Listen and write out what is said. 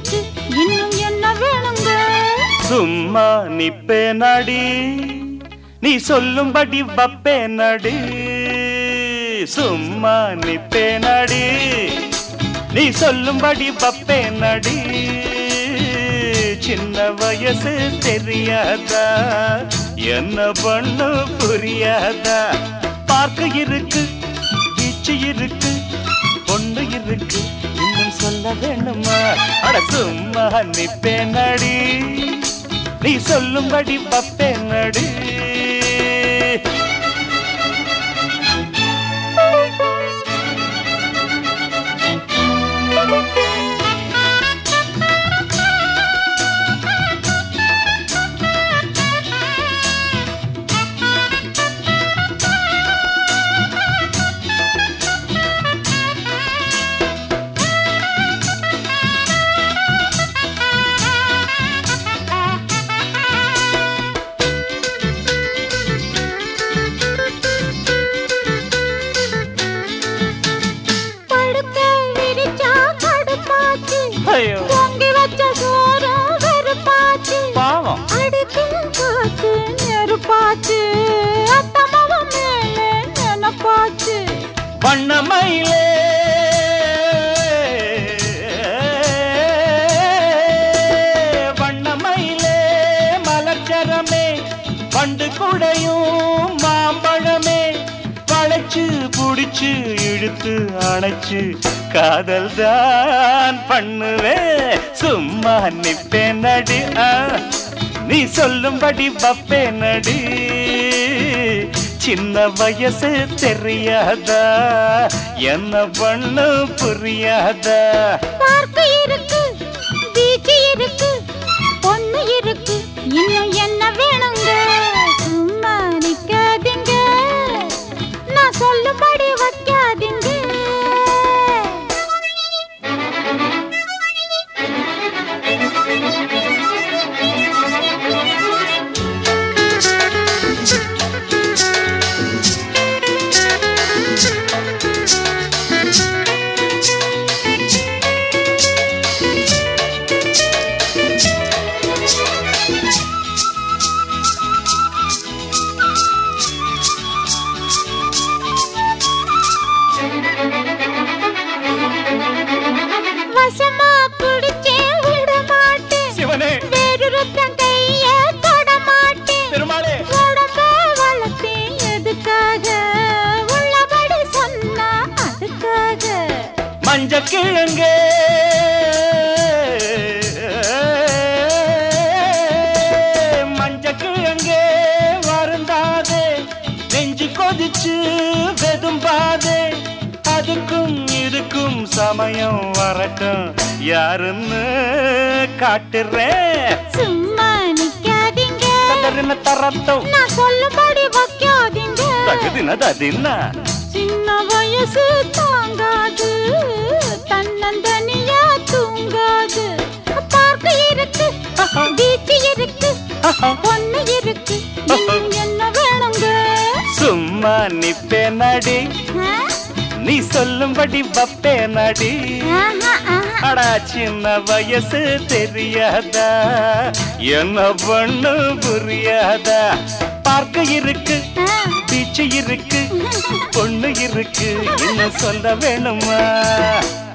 இருக்கு இன்னும் என்ன வேணுங்க சும்மா நிப்பே நடி நீ சொல்லும்படி வப்பே நடி சும்மா நிப்பே நடி நீ சொல்லும்படி வப்பே நடி சின்ன வயசு தெரியாதா என்ன பண்ணு புரியாதா பார்க்க இருக்கு பீச்சு இருக்கு பொண்ணு இருக்கு இன்னும் சொல்ல வேணுமா அட சும்மா நிப்பே நடி நீ சொல்லும்படி பப்பே நடி படுக்க விரிச்சா கடுப்பாச்சு ஐயோ பொங்கி வச்ச சோறும் வெறுப்பாச்சு பாவம் அடிக்கும் காத்து நெருப்பாச்சு அத்தமாவும் மேலே நினப்பாச்சு வண்ணமயிலே வண்ணமயிலே மலர்ச்சரமே பண்டு குடையும் மாம்பழமே வளைச்சு புடிச்சு இழுத்து அணைச்சு காதல் தான் பண்ணுவேன் சும்மா நிப்பேன் நடி ஆ, நீ சொல்லும்படி வப்பே நடி சின்ன வயசு தெரியாதா என்ன பண்ணு புரியாதா பார்க்கு இருக்கு பீச் இருக்கு பொண்ணு இருக்கு இன்னும் என்ன வேணுங்க சும்மா நிக்காதீங்க நான் சொல்லும்படி வைக்காதீங்க வசமா பிடிச்சே விட மாட்டேன் சிவனே வேறொருத்தன் கைய தொட மாட்டேன் பெருமாளே உடம்ப வளர்த்தேன் எதுக்காக உள்ளபடி சொன்னா அதுக்காக மஞ்ச கிழங்கே மஞ்ச கிழங்கே வருந்தாதே நெஞ்சு கொதிச்சு வெதும்பாதே அதுக்கும் இதுக்கும் சமயம் வரட்டும் யாருன்னு காட்டுறேன் சும்மா நிக்காதீங்க தரன தரட்டும் நான் சொல்லும்படி வைக்காதீங்க தகுதின ததின்னா சின்ன வயசு தாங்காது தன்னந்தனியா தூங்காது பார்க்க இருக்கு பீச்சு இருக்கு பொண்ணு இருக்கு இன்னும் என்ன வேணுங்க சும்மா நிப்பே நடி ஆ? நீ சொல்லும்படி வப்பே நடி ஆஹா, ஆஹா. அடா சின்ன வயசு தெரியாதா என்ன பண்ணு புரியாதா பார்க்க இருக்கு ஆ. பீச்சு இருக்கு பொண்ணு இருக்கு இன்னும் சொல்ல வேணுமா